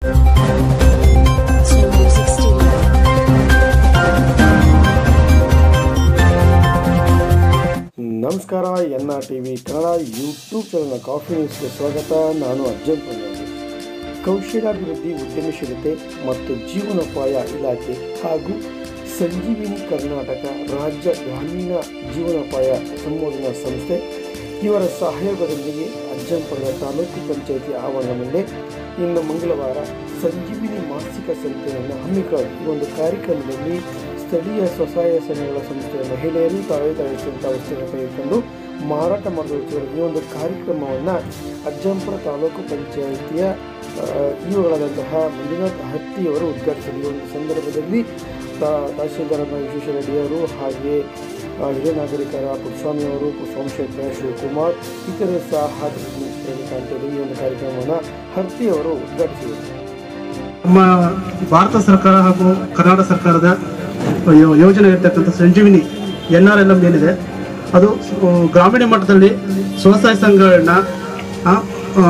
Slow Music Studio. ನಮಸ್ಕಾರ N R T V Kannada YouTube ಚಾನಲ್ನ coffee ನ್ಯೂಸ್ಗೆ ಸ್ವಾಗತ ನಾನು ಅರ್ಜುನ್ ಪಂಜಾಬಿ ಕೌಶಲ್ಯಾಭಿವೃದ್ಧಿ ಉದ್ಯಮಶೀಲತೆ ಮತ್ತು ಜೀವನೋಪಾಯ ಇಲಾಖೆ ಹಾಗೂ ಸಂಜೀವಿನಿ ಕರ್ನಾಟಕ ರಾಜ್ಯ ಗ್ರಾಮೀಣ ಜೀವನೋಪಾಯ ಸಂಶೋಧನಾ ಸಂಸ್ಥೆ ಇವರ ಸಹಯೋಗದೊಂದಿಗೆ ಅಜ್ಜಂಪುರದ ತಾಲೂಕು ಪಂಚಾಯಿತಿ ಆವರಣದಲ್ಲಿ ಇಂದು ಮಂಗಳವಾರ ಸಂಜೀವಿನಿ ಮಾಸಿಕ ಸಂತೆಯನ್ನು ಹಮ್ಮಿಕೊಳ್ಳಿ ಈ ಒಂದು ಕಾರ್ಯಕ್ರಮದಲ್ಲಿ ಸ್ಥಳೀಯ ಸ್ವಸಹಾಯ ಸಂಘಗಳ ಸಂಸ್ಥೆಯ ಮಹಿಳೆಯರು ತಾವೇ ತಯಾರಿಸಿದಂಥ ವಸ್ತುಗಳನ್ನು ತೆಗೆದುಕೊಂಡು ಮಾರಾಟ ಮಾಡುತ್ತಿರುವ ಈ ಒಂದು ಕಾರ್ಯಕ್ರಮವನ್ನು ಅಜ್ಜಂಪುರ ತಾಲೂಕು ಪಂಚಾಯಿತಿಯ ಇವುಗಳಾದಂತಹ ಮಂಜುನಾಥ್ ಹಟ್ಟಿಯವರು ಉದ್ಘಾಟಿಸಿದರು ಈ ಒಂದು ಸಂದರ್ಭದಲ್ಲಿ ತಾ- ತಹಶೀಲ್ದಾರನ ವಿಶೇಷ ರೆಡ್ಡಿಯವರು ಹಾಗೆ ಆ, ಹಿರಿಯ ನಾಗರಿಕರ ಪುಟ್ಸ್ವಾಮಿ ಅವರು ಸೋಮಶೇಖರ ಶಿವಕುಮಾರ್ ಇತರರು ಸಹ ಹಾಜರಿದ್ದರು ಕಾಣ್ತದೆ ಈ ಒಂದು ಕಾರ್ಯಕ್ರಮವನ್ನು ಹರ್ತಿಯವರು ಉದ್ಘಾಟಿಸಿದರು ನಮ್ಮ ಭಾರತ ಸರ್ಕಾರ ಹಾಗೂ ಕರ್ನಾಟಕ ಸರ್ಕಾರದ ಯೋ- ಯೋಜನೆ ಇರ್ತಕ್ಕಂಥ Sanjeevini N R L M ಏನಿದೆ ಅದು ಆ, ಗ್ರಾಮೀಣ ಮಟ್ಟದಲ್ಲಿ ಸ್ವಸಹಾಯ ಸಂಘಗಳನ್ನ ಆ, ಆ,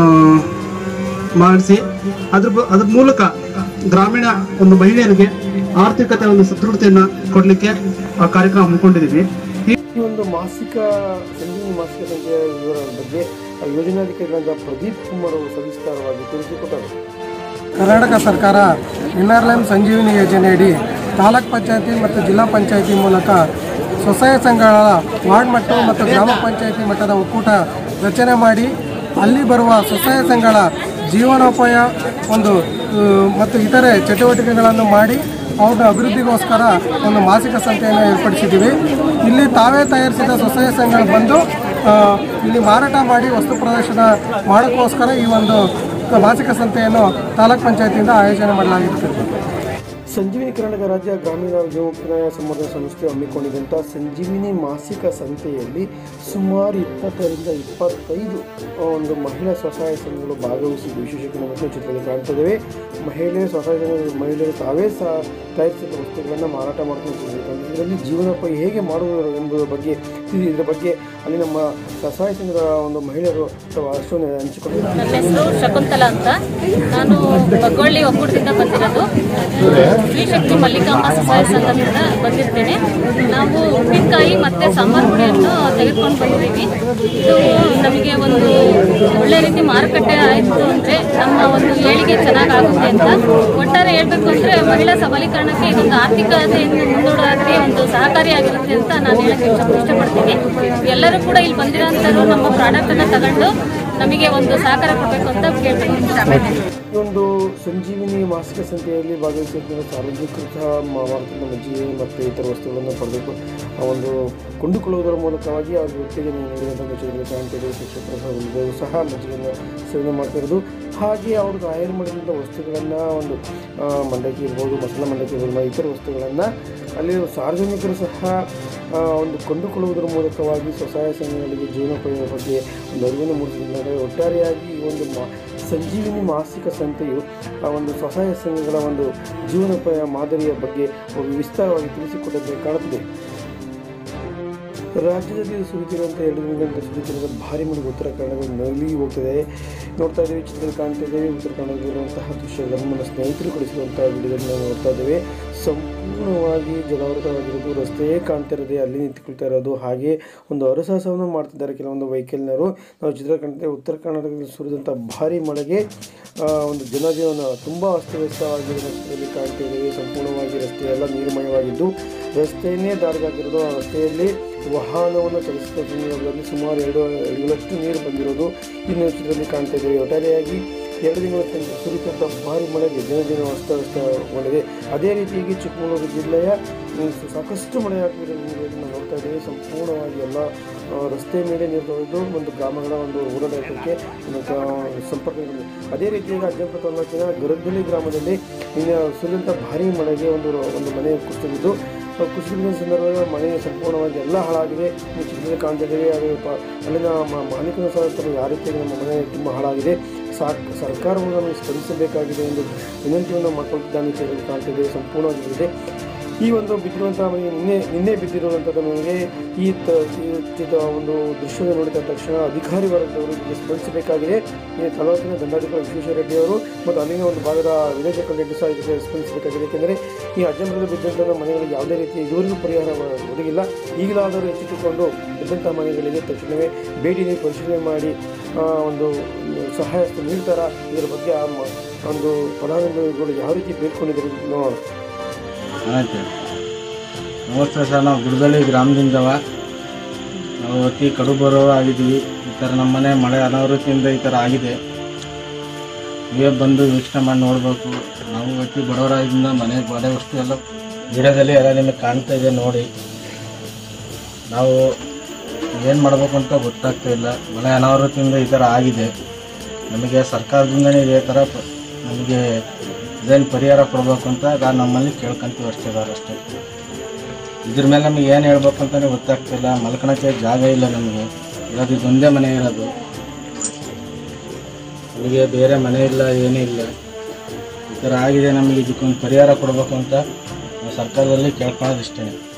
ಮಾಡಿಸಿ ಅದ್ರ ಬ- ಅದ್ರ ಮೂಲಕ ಗ್ರಾಮೀಣ ಒಂದು ಮಹಿಳೆಯರಿಗೆ ಆರ್ಥಿಕತೆ ಒಂದು ಸದೃಢತೆಯನ್ನು ಕೊಡಲಿಕ್ಕೆ ಆ ಕಾರ್ಯಕ್ರಮ ಹಮ್ಮಿಕೊಂಡಿದ್ದೀವಿ ಈ ಈ ಒಂದು ಮಾಸಿಕ ಸಂಜೀವಿನಿ ಮಾಸಿಕ ಸಂಖ್ಯೆಯ ವಿವರದ ಬಗ್ಗೆ ಆ ಯೋಜನಾಧಿಕಾರಿಗಳಾದ ಪ್ರದೀಪ್ ಕುಮಾರ್ ಅವರು ಸವಿಸ್ತಾರವಾಗಿ ತಿಳಿಸಿಕೊಟ್ಟರು ಕರ್ನಾಟಕ ಸರ್ಕಾರ ಎನ್ ಆರ್ ಎಂ ಸಂಜೀವಿನಿ ಯೋಜನೆಯಡಿ ತಾಲೂಕ್ ಪಂಚಾಯತಿ ಮತ್ತು ಜಿಲ್ಲಾ ಪಂಚಾಯತಿ ಮೂಲಕ ಸ್ವಸಹಾಯ ಸಂಘಗಳ ವಾರ್ಡ್ ಮಟ್ಟ ಮತ್ತು ಗ್ರಾಮ ಪಂಚಾಯತಿ ಮಟ್ಟದ ಒಕ್ಕೂಟ ರಚನೆ ಮಾಡಿ ಅಲ್ಲಿ ಬರುವ ಸ್ವಸಹಾಯ ಸಂಘಗಳ ಜೀವನೋಪಾಯ ಒಂದು ಆ, ಮತ್ತು ಇತರೆ ಚಟುವಟಿಕೆಗಳನ್ನು ಮಾಡಿ ಅವರ ಅಭಿವೃದ್ಧಿಗೋಸ್ಕರ ಒಂದು ಮಾಸಿಕ ಸಂತೆಯನ್ನು ಏರ್ಪಡಿಸಿದ್ದೀವಿ ಇಲ್ಲಿ ತಾವೇ ತಯಾರಿಸಿದ ಸ್ವಸಹಾಯ ಸಂಘಗಳು ಬಂದು ಆ, ಇಲ್ಲಿ ಮಾರಾಟ ಮಾಡಿ ವಸ್ತು ಪ್ರದರ್ಶನ ಮಾಡೋಕ್ಕೋಸ್ಕರ ಈ ಒಂದು ಮಾಸಿಕ ಸಂತೆಯನ್ನು ತಾಲೂಕ್ ಪಂಚಾಯತಿಯಿಂದ ಆಯೋಜನೆ ಮಾಡಲಾಗಿರುತ್ತದೆ ಸಂಜೀವಿನಿ ಕರ್ನಾಟಕ ರಾಜ್ಯ ಗ್ರಾಮೀಣ ಜೀವೋಪನಯ ಸಂವರ್ಧನಾ ಸಂಸ್ಥೆ ಹಮ್ಮಿಕೊಂಡಿದ್ದಂಥ ಸಂಜೀವಿನಿ ಮಾಸಿಕ ಸಂತೆಯಲ್ಲಿ ಸುಮಾರು ಇಪ್ಪತ್ತರಿಂದ ಇಪ್ಪತ್ತೈದು ಆ, ಒಂದು ಮಹಿಳಾ ಸ್ವಸಹಾಯ ಸಂಘಗಳು ಭಾಗವಹಿಸಿದ್ದು ವಿಶೇಷ ಮತ್ತು ಚಿತ್ರದಲ್ಲಿ ಕಾಣ್ತಿದ್ದೇವೆ ಮಹಿಳೆ ಸ್ವಸಹಾಯ ಸಂಘದ ಮಹಿಳೆಯರು ತಾವೇ ಸಹ ತಯಾರಿಸಿದ ವಸ್ತುಗಳನ್ನು ಮಾರಾಟ ಮಾಡ್ಕೊಂಡು ಇದರಲ್ಲಿ ಜೀವನೋಪಾಯ ಹೇಗೆ ಮಾಡುವುದು ಎಂಬುದರ ಬಗ್ಗೆ ಇದು- ಇದರ ಬಗ್ಗೆ ಅಲ್ಲಿ ನಮ್ಮ ಸ್ವಸಹಾಯ ಸಂಘದ ಒಂದು ಮಹಿಳೆಯರು ಅಥವಾ ಅಷ್ಟೊಂದು ಹಂಚಿಕೊಂಡಿದ್ದಾರೆ ನನ್ನ ಹೆಸರು ಶಕುಂತಲಾ ಅಂತ ನಾನು ಬಗ್ಗೊಳ್ಳಿ ಒಕ್ಕೂಟದಿಂದ ಬಂದಿರೋದು ಶ್ರೀಶಕ್ತಿ ಮಲ್ಲಿಕಾಂಬ ಸ್ವಸಹಾಯ ಸಂಘದಿಂದ ಬಂದಿರ್ತೇನೆ ನಾವು ಉಪ್ಪಿನಕಾಯಿ ಮತ್ತು ಸಾಂಬಾರು ಪುಡಿಯನ್ನು ತೆಗೆದುಕೊಂಡು ಬಂದಿದ್ದೀವಿ ಇದು ನಮಗೆ ಒಂದು ಒಳ್ಳೆ ರೀತಿ ಮಾರುಕಟ್ಟೆ ಆಯಿತು ಅಂದರೆ ನಮ್ಮ ಒಂದು ಏಳಿಗೆ ಚೆನ್ನಾಗಾಗುತ್ತೆ ಅಂತ ಒಟ್ಟಾರೆ ಹೇಳಬೇಕು ಅಂದರೆ ಮಹಿಳಾ ಸಬಲೀಕರಣಕ್ಕೆ ಇದೊಂದು ಆರ್ಥಿಕತೆಯನ್ನು ಮುಂದೂಡೋದಕ್ಕೆ ಒಂದು ಸಹಕಾರಿಯಾಗಿರುತ್ತೆ ಅಂತ ನಾನು ಹೇಳಕ್ಕೆ ಇಷ್ಟ ಇಷ್ಟಪಡ್ತೀನಿ ಎಲ್ಲರೂ ಕೂಡ ಇಲ್ಲಿ ಬಂದಿರೋಂಥವ್ರು ನಮ್ಮ ಪ್ರಾಡಕ್ಟನ್ನು ತಗೊಂಡು ನಮಗೆ ಒಂದು ಸಹಕಾರ ಕೊಡಬೇಕು ಅಂತ ಕೇಳ್ತೀನಿ ಈ ಒಂದು ಸಂಜೀವಿನಿ ಮಾಸಿಕ ಸಂತೆಯಲ್ಲಿ ಭಾಗವಹಿಸಿದ ಸಾರ್ವಜನಿಕೃತ ಮಾರುಕಟ್ಟೆ ಮಜ್ಜಿಗೆ ಮತ್ತು ಇತರ ವಸ್ತುಗಳನ್ನು ಪಡೆದು ಆ ಒಂದು ಕೊಂಡುಕೊಳ್ಳುವುದರ ಮೂಲಕವಾಗಿ ಅವ್ರ ವ್ಯಕ್ತಿಗೆ ನೀಡಿದಂಥ ಮಜ್ಜಿಗೆ ಕಾಣ್ತಿದೆ ಶಿಕ್ಷಕರು ಸಹ ಒಂದು ಸಹ ಮಜ್ಜಿಗೆಯನ್ನು ಸೇವನೆ ಮಾಡ್ತಿರೋದು ಹಾಗೆ ಅವರು ತಯಾರು ಮಾಡಿದಂಥ ವಸ್ತುಗಳನ್ನು ಒಂದು ಆ, ಮಂಡಕ್ಕಿ ಇರ್ಬೋದು ಮಸಾಲ ಮಂಡಕ್ಕಿ ಇರ್ಬೋದು ಇತರ ವಸ್ತುಗಳನ್ನು ಅಲ್ಲಿ ಸಾರ್ವಜನಿಕರು ಸಹ ಆ, ಒಂದು ಕೊಂಡುಕೊಳ್ಳುವುದರ ಮೂಲಕವಾಗಿ ಸ್ವಸಹಾಯ ಸಂಘಗಳಿಗೆ ಜೀವನೋಪಾಯದ ಬಗ್ಗೆ ಒಂದು ಅರಿವನ್ನು ಮೂಡಿಸಿದ್ದಾರೆ ಒಟ್ಟಾರೆಯಾಗಿ ಈ ಒಂದು ಮಾ ಸಂಜೀವಿನಿ ಮಾಸಿಕ ಸಂತೆಯು ಆ ಒಂದು ಸ್ವಸಹಾಯ ಸಂಘಗಳ ಒಂದು ಜೀವನೋಪಾಯ ಮಾದರಿಯ ಬಗ್ಗೆ ವಿಸ್ತಾರವಾಗಿ ತಿಳಿಸಿಕೊಟ್ಟಂತೆ ಕಾಣುತ್ತದೆ ರಾಜ್ಯದಲ್ಲಿ ಸುರಿತಿರುವಂಥ ಎರಡು ದಿನಗಳಿಂದ ಸುರಿತಿರುವ ಭಾರಿ ಮಳೆ ಉತ್ತರ ಕನ್ನಡ ನಲಿ ಹೋಗ್ತಿದೆ ನೋಡ್ತಾ ಇದ್ದೀವಿ ಚಿತ್ರದಲ್ಲಿ ಕಾಣ್ತಾ ಇದ್ದೇವೆ ಉತ್ತರ ಕನ್ನಡದಲ್ಲಿರುವಂತಹ ದೃಶ್ಯಗಳನ್ನು ನಮ್ಮ ಸ್ನೇಹಿತರು ಕಳಿಸಿರುವಂಥ ವಿಡಿಯೋದಲ್ಲಿ ನಾವು ನೋಡ್ತಾ ಇದ್ದೇವೆ ಸಂಪೂರ್ಣವಾಗಿ ಜಲಾವೃತವಾಗಿರೋದು ರಸ್ತೆಯೇ ಕಾಣ್ತಿರೋದೆ ಅಲ್ಲಿ ನಿಂತುಕೊಳ್ತಾ ಇರೋದು ಹಾಗೆ ಒಂದು ಹರಸಾಹಸವನ್ನು ಮಾಡ್ತಿದ್ದಾರೆ ಕೆಲವೊಂದು ವೆಹಿಕಲ್ನವರು ನಾವು ಚಿತ್ರ ಕಾಣ್ತೇವೆ ಉತ್ತರ ಕರ್ನಾಟಕದಲ್ಲಿ ಸುರಿದಂಥ ಭಾರಿ ಮಳೆಗೆ ಆ, ಒಂದು ಜನಜೀವನ ತುಂಬ ಅಸ್ತವ್ಯಸ್ತವಾಗಿರೋ ರಸ್ತೆಯಲ್ಲಿ ಕಾಣ್ತಾ ಇದ್ದೇವೆ ಸಂಪೂರ್ಣವಾಗಿ ರಸ್ತೆ ಎಲ್ಲ ನೀರುಮಯವಾಗಿದ್ದು ರಸ್ತೆಯನ್ನೇ ದಾರಿಗಾಗಿರೋದು ಆ ರಸ್ತೆಯಲ್ಲಿ ವಾಹನವನ್ನು ಚಲಿಸಿದ ಸಂದರ್ಭದಲ್ಲಿ ಸುಮಾರು ಎರಡು ಅಡಿಗಳಷ್ಟು ನೀರು ಬಂದಿರೋದು ಇನ್ನು ಚಿತ್ರದಲ್ಲಿ ಕಾಣ್ತಾ ಇದ್ದೇವೆ ಒಟ್ಟಾರೆಯಾಗಿ ಎರಡು ದಿನಗಳ ತನಕ ಸುರಿತಂಥ ಭಾರಿ ಮಳೆಗೆ ಜನಜೀವನ ಅಸ್ತವ್ಯಸ್ತಗೊಂಡಿದೆ ಅದೇ ರೀತಿಯಾಗಿ ಚಿಕ್ಕಮಗಳೂರು ಜಿಲ್ಲೆಯ ಹ್ಮ್, ಸಾಕಷ್ಟು ಮಳೆ ಆಗ್ತಿರೋದನ್ನು ನೋಡ್ತಾ ಇದ್ದೇವೆ ಸಂಪೂರ್ಣವಾಗಿ ಎಲ್ಲ ಆ, ರಸ್ತೆ ಮೇಲೆ ನೀರು ತೊಳೆದು ಒಂದು ಗ್ರಾಮಗಳ ಒಂದು ಓಡಾಟಕ್ಕೆ ಒಂದು ಕ- ಸಂಪರ್ಕ ಇದೆ. ಅದೇ ರೀತಿಯಾಗಿ ಅಜ್ಜಂಪುರ ತಾಲೂಕಿನ ಗರಗಲಿ ಗ್ರಾಮದಲ್ಲಿ ನಿನ್ನೆ ಸುರಿದಂಥ ಭಾರಿ ಮಳೆಗೆ ಒಂದು ಒಂದು ಮನೆ ಕುಸಿದಿದ್ದು ಆ ಕುಸಿದ ಸಂದರ್ಭದಲ್ಲಿ ಮನೆ ಸಂಪೂರ್ಣವಾಗಿ ಎಲ್ಲ ಹಾಳಾಗಿದೆ ನೀವು ಚಿತ್ರದಲ್ಲಿ ಕಾಣ್ತಾ ಇದ್ದೇವೆ ಅದು ಪ- ಅಲ್ಲಿನ ಮ- ಮಾಲೀಕನ ಸಹ ತಮ್ಮ ಯಾವ ರೀತಿಯಾಗಿ ನಮ್ಮ ಮನೆ ತುಂಬ ಹಾಳಾಗಿದೆ ಸಾಕ್ ಸರ್ಕಾರವು ನಮಗೆ ಸ್ಪಂದಿಸಬೇಕಾಗಿದೆ ಎಂದು ವಿನಂತಿಯನ್ನು ಮಾಡ್ಕೊಳ್ತಿದ್ದಾನೆ ಚಿತ್ರದಲ್ಲಿ ಕಾಣ್ತಿದ್ದೇವೆ ಸಂಪೂರ್ಣವಾಗಿದೆ ಈ ಒಂದು ಬಿದ್ದಿರುವಂತಹ ಮನೆಗೆ ನಿನ್ನೆ ನಿನ್ನೆ ಬಿದ್ದಿರುವಂಥದ್ದು ನಮಗೆ ಈ ತ- ಈ ಚಿತ್ರ ಒಂದು ದೃಶ್ಯವನ್ನು ನೋಡಿದ ತಕ್ಷಣ ಅಧಿಕಾರಿ ವರ್ಗದವರು ಇದಕ್ಕೆ ಸ್ಪಂದಿಸಬೇಕಾಗಿದೆ ಈ ತಾಲೂಕಿನ ದಂಡಾಧಿಕಾರಿ ವಿಶ್ವೇಶ್ವರ ರೆಡ್ಡಿ ಅವರು ಮತ್ತು ಅಲ್ಲಿನ ಒಂದು ಭಾಗದ ವಿಲೇಜ್ ಅಕೌಂಟೆಂಟ್ ಸಹ ಇದಕ್ಕೆ ಸ್ಪಂದಿಸಬೇಕಾಗಿದೆ ಯಾಕೆಂದರೆ ಈ ಅಜ್ಜಂಬರದಲ್ಲಿ ಬಿದ್ದಂತಹ ಮನೆಗಳಿಗೆ ಯಾವುದೇ ರೀತಿ ಇದುವರೆಗೂ ಪರಿಹಾರ ಒದಗಿಲ್ಲ ಈಗಲಾದರೂ ಎಚ್ಚೆತ್ತುಕೊಂಡು ಬಿದ್ದಂತಹ ಮನೆಗಳಿಗೆ ತಕ್ಷಣವೇ ಭೇಟಿ ನೀಡಿ ಪರಿಶೀಲನೆ ಮಾಡಿ ಆ, ಒಂದು ಸಹಾಯ ಹಸ್ತ ನೀಡ್ತಾರ ಇದರ ಬಗ್ಗೆ ಆ ಮ- ಒಂದು ಫಲಾನುಭವಿಗಳು ಯಾವ ರೀತಿ ಬೇಡ್ಕೊಂಡಿದ್ದಾರೆ ನೋಡೋಣ ಆಯ್ತು ನಮಸ್ತೆ ಸರ್ ನಾವು ಗುಡದಳ್ಳಿ ಗ್ರಾಮದಿಂದವ ನಾವು ಅತಿ ಕಡು ಬರೋರು ಆಗಿದ್ದೀವಿ ಈ ಥರ ನಮ್ಮ ಮನೆ ಮಳೆ ಅನಾವೃತ್ತಿಯಿಂದ ಈ ಥರ ಆಗಿದೆ ನೀವೇ ಬಂದು ಯೋಚನೆ ಮಾಡಿ ನೋಡಬೇಕು ನಾವು ಅತಿ ಬಡವರಾಗಿದ್ದರಿಂದ ಮನೆ ಬಾಡೆ ವಸ್ತು ಎಲ್ಲ ಗಿಡದಲ್ಲಿ ಎಲ್ಲ ನಿಮಗೆ ಕಾಣ್ತಾ ಇದೆ ನೋಡಿ ನಾವು ಏನು ಮಾಡಬೇಕು ಅಂತ ಗೊತ್ತಾಗ್ತಾ ಇಲ್ಲ ಮಳೆ ಅನಾವೃತ್ತಿಯಿಂದ ಈ ಥರ ಆಗಿದೆ ನಮಗೆ ಸರ್ಕಾರದಿಂದನೇ ಇದೇ ಥರ ಪ- ನಮಗೆ ಇದೇನು ಪರಿಹಾರ ಕೊಡಬೇಕು ಅಂತ ನಾನು ನಮ್ಮಲ್ಲಿ ಕೇಳ್ಕೊಂತೀವಿ ಅಷ್ಟೇ ಇದಾರೆ ಅಷ್ಟೇ ಇದ್ರ ಮೇಲೆ ನಮಗೆ ಏನು ಹೇಳ್ಬೇಕು ಅಂತಲೇ ಗೊತ್ತಾಗ್ತಿಲ್ಲ ಮಲ್ಕೊಳಕ್ಕೆ ಜಾಗ ಇಲ್ಲ ನಮಗೆ ಇರೋದು ಇದೊಂದೇ ಮನೆ ಇರೋದು ನಮಗೆ ಬೇರೆ ಮನೆ ಇಲ್ಲ ಏನೂ ಇಲ್ಲ ಈ ಥರ ಆಗಿದೆ ನಮಗೆ ಇದಕ್ಕೊಂದು ಪರಿಹಾರ ಕೊಡಬೇಕು ಅಂತ ನಾವು ಸರ್ಕಾರದಲ್ಲಿ ಕೇಳ್ಕೊಳ್ಳೋದು ಇಷ್ಟೇ